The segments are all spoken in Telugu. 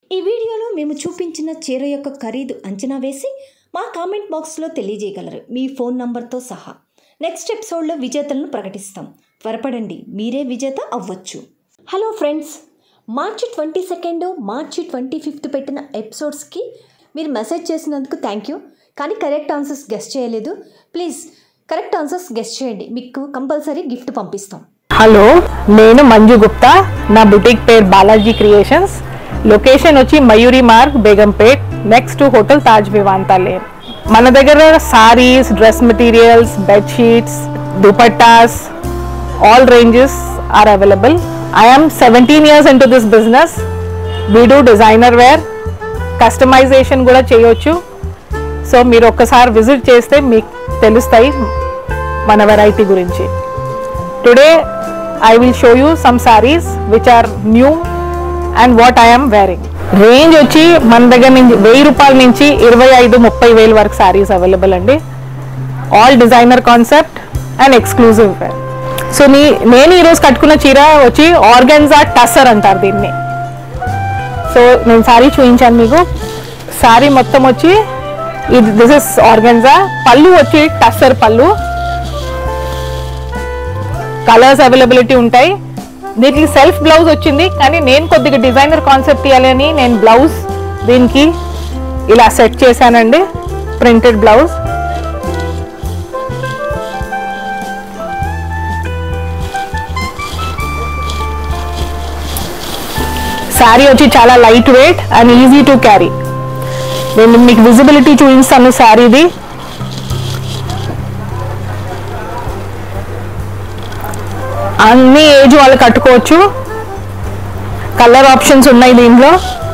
ఈ వీడియోలో మేము చూపించిన చీర యొక్క ఖరీదు అంచనా వేసి మా కామెంట్ బాక్స్లో తెలియజేయగలరు మీ ఫోన్ నంబర్తో సహా నెక్స్ట్ ఎపిసోడ్లో విజేతలను ప్రకటిస్తాం త్వరపడండి మీరే విజేత అవ్వచ్చు hello friends March twenty second March twenty fifth పెట్టిన ఎపిసోడ్స్కి మీరు మెసేజ్ చేసినందుకు థ్యాంక్ యూ కానీ కరెక్ట్ ఆన్సర్స్ గెస్ట్ చేయలేదు ప్లీజ్ కరెక్ట్ ఆన్సర్స్ గెస్ట్ చేయండి మీకు కంపల్సరీ గిఫ్ట్ పంపిస్తాం హలో నేను మంజు గుప్తా నా బుటీక్ పేరు బాలాజీ క్రియేషన్స్ లొకేషన్ వచ్చి Mayuri Marg Begumpet next to hotel Taj Vivanta lane మన దగ్గర sarees dress materials bedsheets dupattas all ranges are available I'm seventeen years in to this business we do designer wear customization కూడా చేయొచ్చు సో మీరు ఒక్కసారి విజిట్ చేస్తే మీకు తెలుస్తాయి మన వెరైటీ గురించి Today I will show you some sarees which are new and what I am wearing. Range వచ్చి మన దగ్గర నుంచి వెయ్యి రూపాయల నుంచి ఇరవై ఐదు ముప్పై వేల వరకు శారీస్ అవైలబుల్ అండి all designer concept and exclusive wear so నీ నేను ఈరోజు కట్టుకున్న చీర వచ్చి ఆర్గన్జా టసర్ అంటారు దీన్ని సో నేను శారీ చూపించాను మీకు శారీ మొత్తం వచ్చి ఇది దిస్ ఇస్ ఆర్గన్జా పళ్ళు వచ్చి టసర్ పళ్ళు కలర్స్ అవైలబిలిటీ ఉంటాయి దీనికి సెల్ఫ్ బ్లౌజ్ వచ్చింది కానీ నేను కొద్దిగా డిజైనర్ కాన్సెప్ట్ ఇవ్వాలని నేను బ్లౌజ్ దీనికి ఇలా సెట్ చేశానండి ప్రింటెడ్ బ్లౌజ్ శారీ వచ్చి చాలా light weight and easy to carry నేను మీకు విజిబిలిటీ చూపిస్తాను శారీది అన్ని ఏజ్ వాళ్ళు కట్టుకోవచ్చు కలర్ ఆప్షన్స్ ఉన్నాయి దీంట్లో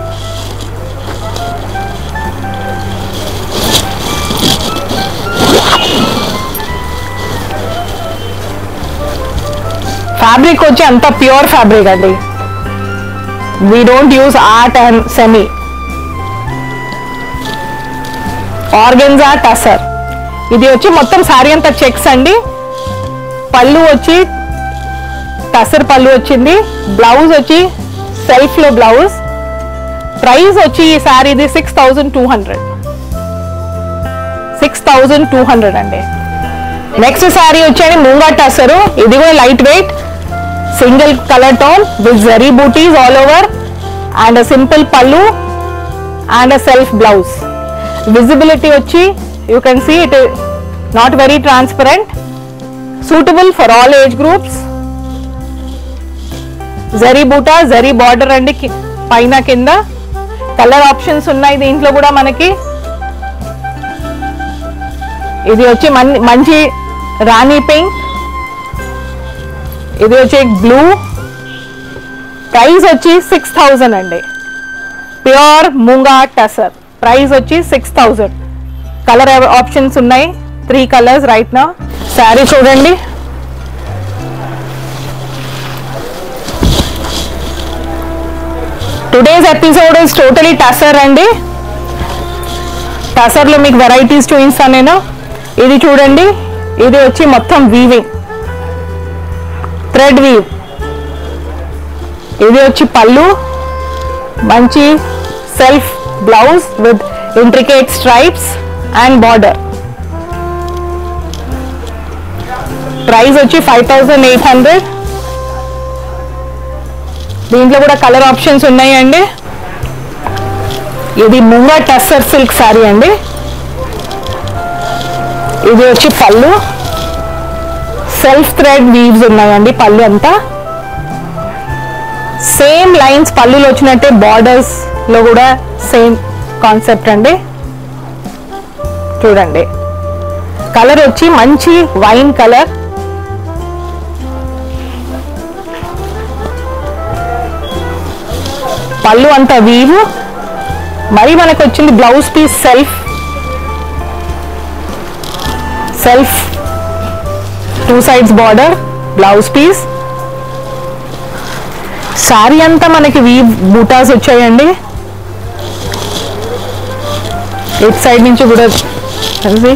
ఫ్యాబ్రిక్ వచ్చి అంత ప్యూర్ ఫ్యాబ్రిక్ అండి we don't use art and semi organza tussar ఇది వచ్చి మొత్తం శారీ అంతా చెక్స్ అండి పళ్ళు వచ్చి టసర్ పళ్ళు వచ్చింది బ్లౌజ్ వచ్చి సెల్ఫ్ లో బ్లౌజ్ ప్రైస్ వచ్చి ఈ శారీది six thousand two hundred six thousand two hundred అండి నెక్స్ట్ శారీ వచ్చేది మూంగా టసరు ఇది కూడా light weight single colour tone with zari bootis all over and simple pallu and self blouse visibility వచ్చి you can see it not very transparent suitable for all age groups zari buta zari border అండి కి- పైన కింద కలర్ ఆప్షన్స్ ఉన్నాయి దీంట్లో కూడా మనకి ఇది వచ్చి మన్- మంచి రాణి పింక్ ఇది వచ్చి బ్లూ ప్రైస్ వచ్చి సిక్స్ థౌజండ్ అండి ప్యూర్ మూంగా టసర్ ప్రైస్ వచ్చి సిక్స్ థౌజండ్ కలర్ ఆప్షన్స్ ఉన్నాయి త్రీ కలర్స్ రైట్ నా శారీ చూడండి today's episode is totally tussar అండి టసర్లో మీకు వెరైటీస్ చూపిస్తాను నేను ఇది చూడండి ఇది వచ్చి మొత్తం వీవింగ్ థ్రెడ్ వీవ్ ఇది వచ్చి పళ్ళు మంచి self blouse with intricate stripes and border price వచ్చి ఫైవ్ థౌజండ్ ఎయిట్ హండ్రెడ్ దీంట్లో కూడా కలర్ ఆప్షన్స్ ఉన్నాయండి ఇది ముంగా టస్సర్ సిల్క్ శారీ అండి ఇది వచ్చి పళ్ళు సెల్ఫ్ థ్రెడ్ వీవ్స్ ఉన్నాయండి పళ్ళు అంతా సేమ్ లైన్స్ పళ్ళులో వచ్చినట్టే బార్డర్స్ లో కూడా సేమ్ కాన్సెప్ట్ అండి చూడండి కలర్ వచ్చి మంచి వైన్ కలర్ పళ్ళు అంత వీవు మరి మనకు వచ్చింది blouse piece self self two sides border blouse piece saree అంతా మనకి వీ బూటాస్ వచ్చాయండి ఇట్ సైడ్ నుంచి కూడా కలిసి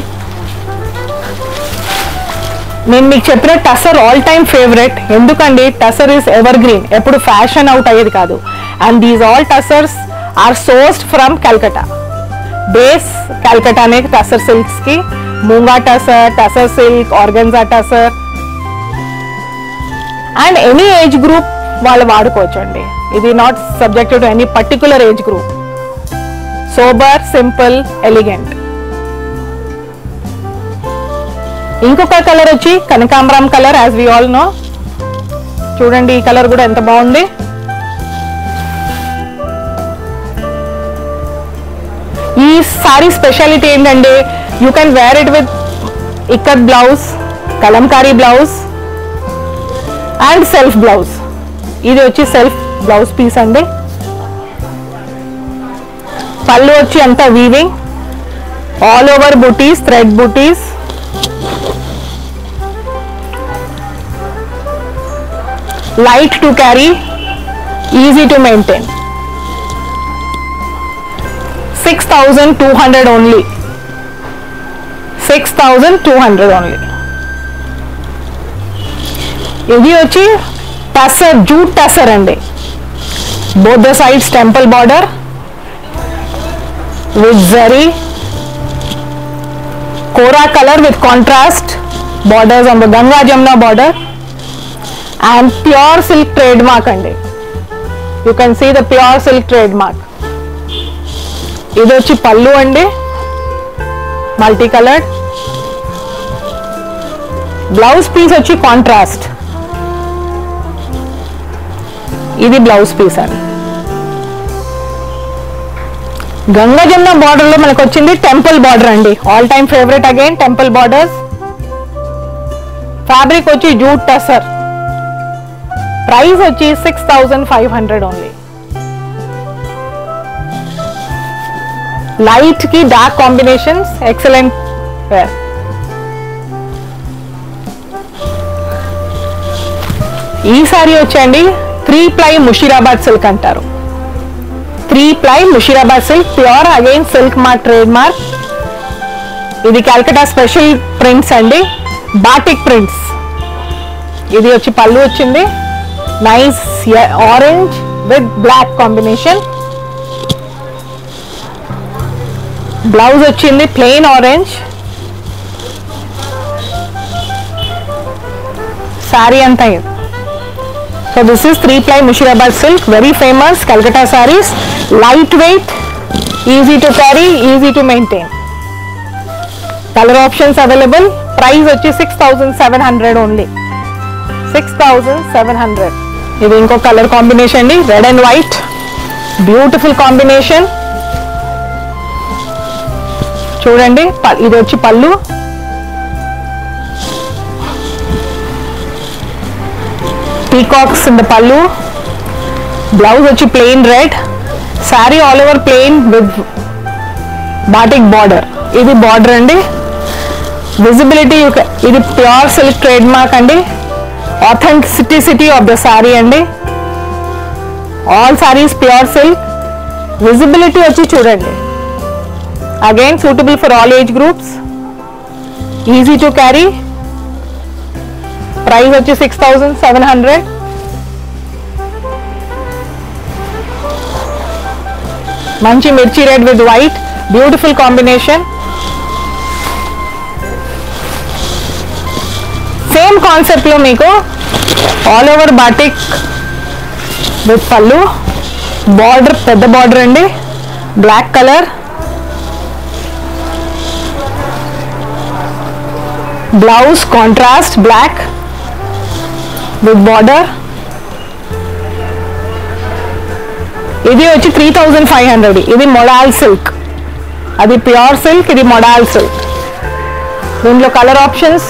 నేను మీకు చెప్పిన టసర్ ఆల్ టైమ్ ఫేవరెట్ ఎందుకండి టసర్ ఇస్ ఎవర్ గ్రీన్ ఎప్పుడు ఫ్యాషన్ అవుట్ అయ్యేది కాదు and these all tussars are sourced from Calcutta base కల్కటానే టసర్ సిల్క్స్ కి moonga tussar tussar silk organza tussar and any age group వాళ్ళు వాడుకోవచ్చు అండి ఇది not subjected to any particular age group sober simple elegant ఇంకొక కలర్ వచ్చి కనకాంబరం colour as we all know చూడండి ఈ కలర్ కూడా ఎంత బాగుంది ఈ సారీ స్పెషాలిటీ ఏంటంటే you can wear it with ikat blouse kalamkari blouse and self blouse ఇది వచ్చి సెల్ఫ్ బ్లౌజ్ పీస్ అండి పళ్ళు వచ్చి అంతా weaving all over bootis thread bootis light to carry, easy to maintain. 6200 only. 6200 only. ఇది వచ్చి టసర్ జూట్ టసర్ అండి both the sides temple border with zari kora colour with contrast borders on the Ganga Jamuna border and pure silk trademark అండి you can see the pure silk trademark ఇది వచ్చి పళ్ళు అండి మల్టీ కలర్డ్ బ్లౌజ్ పీస్ వచ్చి కాంట్రాస్ట్ ఇది బ్లౌజ్ పీస్ అండి గంగా జమున బార్డర్ లో మనకు వచ్చింది టెంపుల్ బార్డర్ అండి all time favourite again temple borders fabric వచ్చి జూట్ టసర్ ప్రైస్ వచ్చి six thousand five hundred only light కి డార్క్ కాంబినేషన్స్ ఎక్సలెంట్ వేర్ ఈ సారీ వచ్చండి త్రీ ప్లై ముషీరాబాద్ సిల్క్ అంటారు three ply Musheerabad silk pure again silk mark trademark ఇది కల్కటా స్పెషల్ ప్రింట్స్ అండి బాటిక్ ప్రింట్స్ ఇది వచ్చి పళ్ళు వచ్చింది nice orange with black combination blouse వచ్చింది ప్లెయిన్ ఆరెంజ్ సారీ అంతా ఇది so this is three ply Musheerabad silk very famous Calcutta sarees light weight easy to carry easy to maintain colour options available price వచ్చి six thousand seven hundred only six thousand seven hundred ఇది ఇంకో కలర్ కాంబినేషన్ అండి red and white beautiful combination చూడండి ప- ఇది వచ్చి pallu peacocks in the pallu blouse వచ్చి plain red saree all over plain with batik border ఇది బార్డర్ అండి విజిబిలిటీ ఇది ప్యూర్ సిల్క్ ట్రేడ్ మార్క్ అండి ఆథెంటిసిటీ ఆఫ్ ద సారీ అండి all sarees pure silk visibility వచ్చి చూడండి again suitable for all age groups easy to carry price వచ్చి సిక్స్ థౌజండ్ సెవెన్ హండ్రెడ్ మంచి మిర్చి red with white beautiful combination same concept లో మీకు ఆల్ ఓవర్ బాటిక్ విత్ పళ్ళు బార్డర్ పెద్ద బార్డర్ అండి black colour blouse contrast black with border ఇది వచ్చి త్రీ థౌజండ్ ఫైవ్ హండ్రెడ్ ఇది మొడాల్ సిల్క్ అది ప్యూర్ సిల్క్ ఇది మొడాల్ సిల్క్ దీంట్లో కలర్ ఆప్షన్స్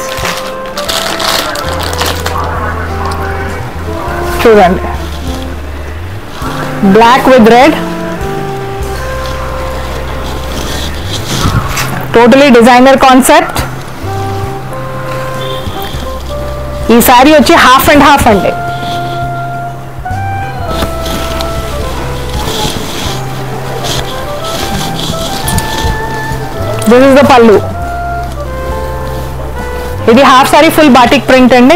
చూడండి black with red totally designer concept ఈ శారీ వచ్చి హాఫ్ అండ్ హాఫ్ అండి దిస్ ఇస్ ద పళ్ళు ఇది half sari full batik print అండి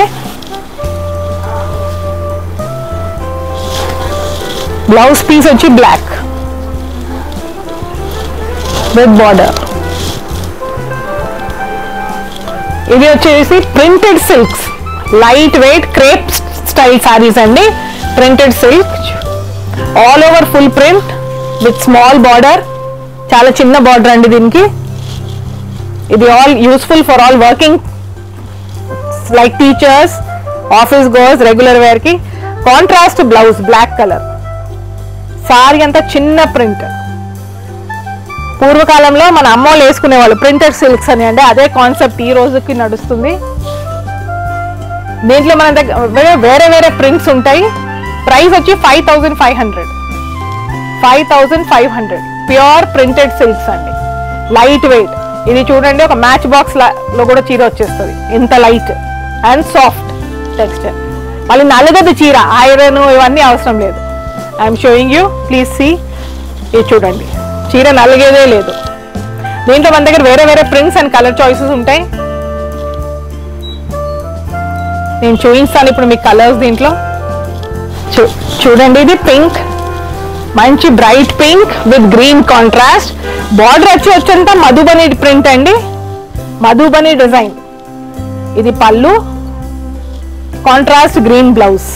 బ్లౌజ్ పీస్ వచ్చి బ్లాక్ విత్ బార్డర్ ఇది వచ్చేసి printed silks light weight crepe style saris అండి printed silk all over full print with small border చాలా చిన్న బార్డర్ అండి దీనికి ఇది all useful for all working like teachers office goers regular wear కి contrast blouse black colour sari అంతా చిన్న ప్రింట్ పూర్వకాలంలో మన అమ్మోళ్ళు వేసుకునేవాళ్ళు ప్రింటెడ్ సిల్క్స్ అని అంటే అదే కాన్సెప్ట్ ఈ రోజుకి నడుస్తుంది దీంట్లో మన దగ్గర వేరే- వేరే వేరే ప్రింట్స్ ఉంటాయి ప్రైస్ వచ్చి five thousand five hundred five thousand five hundred pure printed silks అండి లైట్ వెయిట్ ఇది చూడండి ఒక మ్యాచ్ బాక్స్ లో కూడా చీర వచ్చేస్తుంది ఇంత లైట్ అండ్ సాఫ్ట్ టెక్స్చర్ మళ్ళీ నలగదు చీర ఐరన్ ఇవన్నీ అవసరం లేదు I'm showing you please see ఇది చూడండి చీర నలిగేదే లేదు దీంట్లో మన దగ్గర వేరే వేరే ప్రింట్స్ అండ్ కలర్ చాయిసెస్ ఉంటాయి నేను చూపిస్తాను ఇప్పుడు మీకు కలర్స్ దీంట్లో చూ- చూడండి ఇది పింక్ మంచి bright pink with green contrast border వచ్చి వచ్చంతా మధుబని ప్రింట్ అండి మధుబని డిజైన్ ఇది పళ్ళు contrast green blouse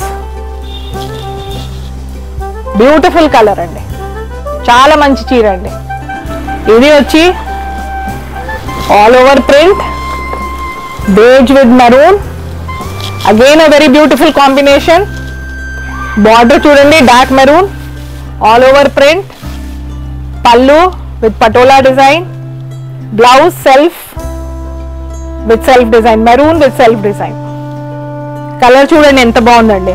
beautiful colour అండి చాలా మంచి చీర అండి ఇది వచ్చి all over print beige with maroon again uh very beautiful combination border చూడండి dark maroon all over print పళ్ళు with Patola design blouse self with self design maroon with self design colour చూడండి ఎంత బాగుందండి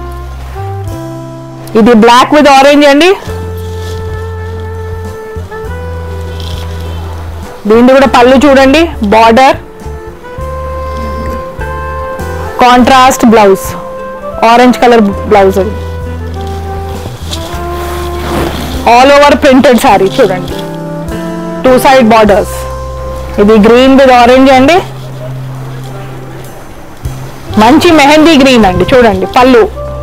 ఇది బ్లాక్ విత్ ఆరెంజ్ అండి దీన్ని కూడా పళ్ళు చూడండి border contrast blouse orange colour blouse అది ఆల్ ఓవర్ ప్రింటెడ్ శారీ చూడండి టూ సైడ్ బార్డర్స్ ఇది గ్రీన్ విత్ ఆరెంజ్ అండి మంచి మెహందీ గ్రీన్ అండి చూడండి పళ్ళు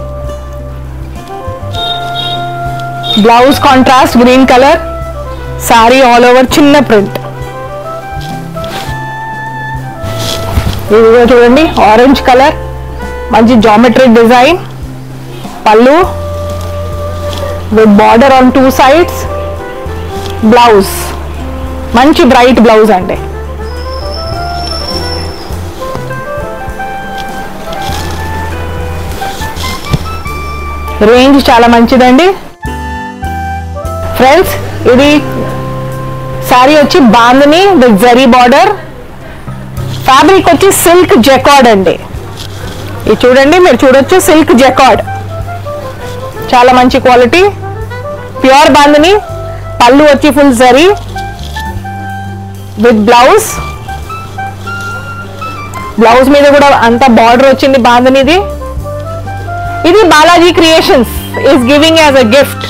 blouse contrast green colour sari all over చిన్న ప్రింట్ ఇది కూడా చూడండి ఆరెంజ్ కలర్ మంచి జామెట్రిక్ డిజైన్ పళ్ళు with border on two sides blouse మంచి బ్రైట్ బ్లౌజ్ అండి రేంజ్ చాలా మంచిదండి ఫ్రెండ్స్ ఇది సారీ వచ్చి bandhani with zari border fabric వచ్చి సిల్క్ జెకార్డ్ అండి ఇది చూడండి మీరు చూడొచ్చు సిల్క్ జెకార్డ్ చాలా మంచి క్వాలిటీ ప్యూర్ బాందని పళ్ళు వచ్చి full zari with blouse blouse మీద కూడా అంత బార్డర్ వచ్చింది బాందనిది ఇది Balaji creations is giving as a gift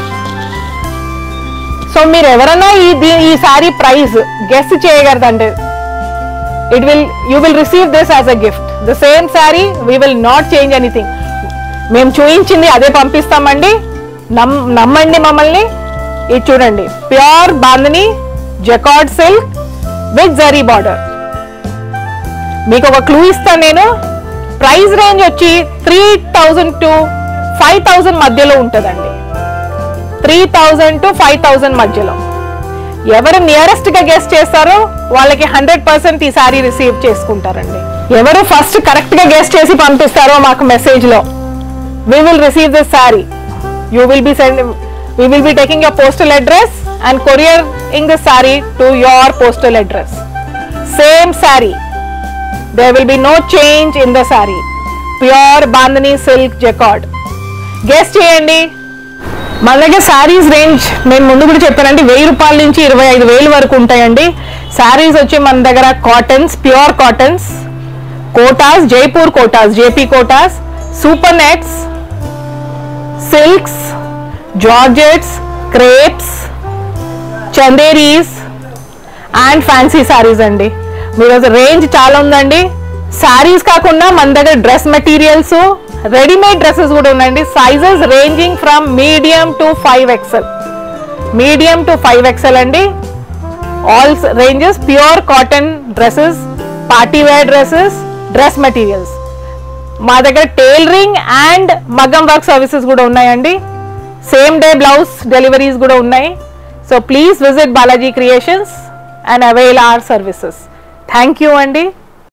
so మీరు ఎవరైనా ఈ దీ- ఈ సారీ ప్రైస్ గెస్ట్ చేయగలరంటే it will you will receive this as a gift the same sari we will not change anything మేము చూయించింది అదే పంపిస్తామండి నమ్ నమ్మండి మమ్మల్ని ఇది చూడండి pure bandhani jacquard silk with zari border మీకు ఒక క్లూ ఇస్తాను నేను ప్రైస్ రేంజ్ వచ్చి three thousand to five thousand మధ్యలో ఉంటుందండి three thousand to five thousand మధ్యలో ఎవరు నియరెస్ట్ గా గెస్ట్ చేస్తారో వాళ్ళకి హండ్రెడ్ పర్సెంట్ ఈ సారీ రిసీవ్ చేసుకుంటారండి ఎవరు ఫస్ట్ కరెక్ట్ గా గెస్ట్ చేసి పంపిస్తారో మాకు మెసేజ్ లో we will receive this saree. You will be sending, we will be taking your postal address and couriering the saree to your postal address. Same saree. There will be no change in the saree. Pure Bandhani silk jacquard. Guess చేయండి మన దగ్గర శారీస్ రేంజ్ నేను ముందు కూడా చెప్పానండి వెయ్యి రూపాయల నుంచి ఇరవై ఐదు వేలు వరకు ఉంటాయండి శారీస్ వచ్చి మన దగ్గర cottons pure cottons Kotas Jaipur Kotas JP Kotas super nets silks georgettes crepes Chanderis and fancy saris అండి మీరు రేంజ్ చాలా ఉందండి శారీస్ కాకుండా మన దగ్గర డ్రెస్ మెటీరియల్స్ రెడీమేడ్ డ్రెస్సెస్ కూడా ఉన్నాయండి sizes ranging from medium to five XL medium to five XL అండి all ranges pure cotton dresses party wear dresses dress materials మా దగ్గర టైలరింగ్ అండ్ మగ్గం వర్క్ సర్వీసెస్ కూడా ఉన్నాయండి సేమ్ డే బ్లౌజ్ డెలివరీస్ కూడా ఉన్నాయి so please visit Balaji creations and avail our services thank you అండి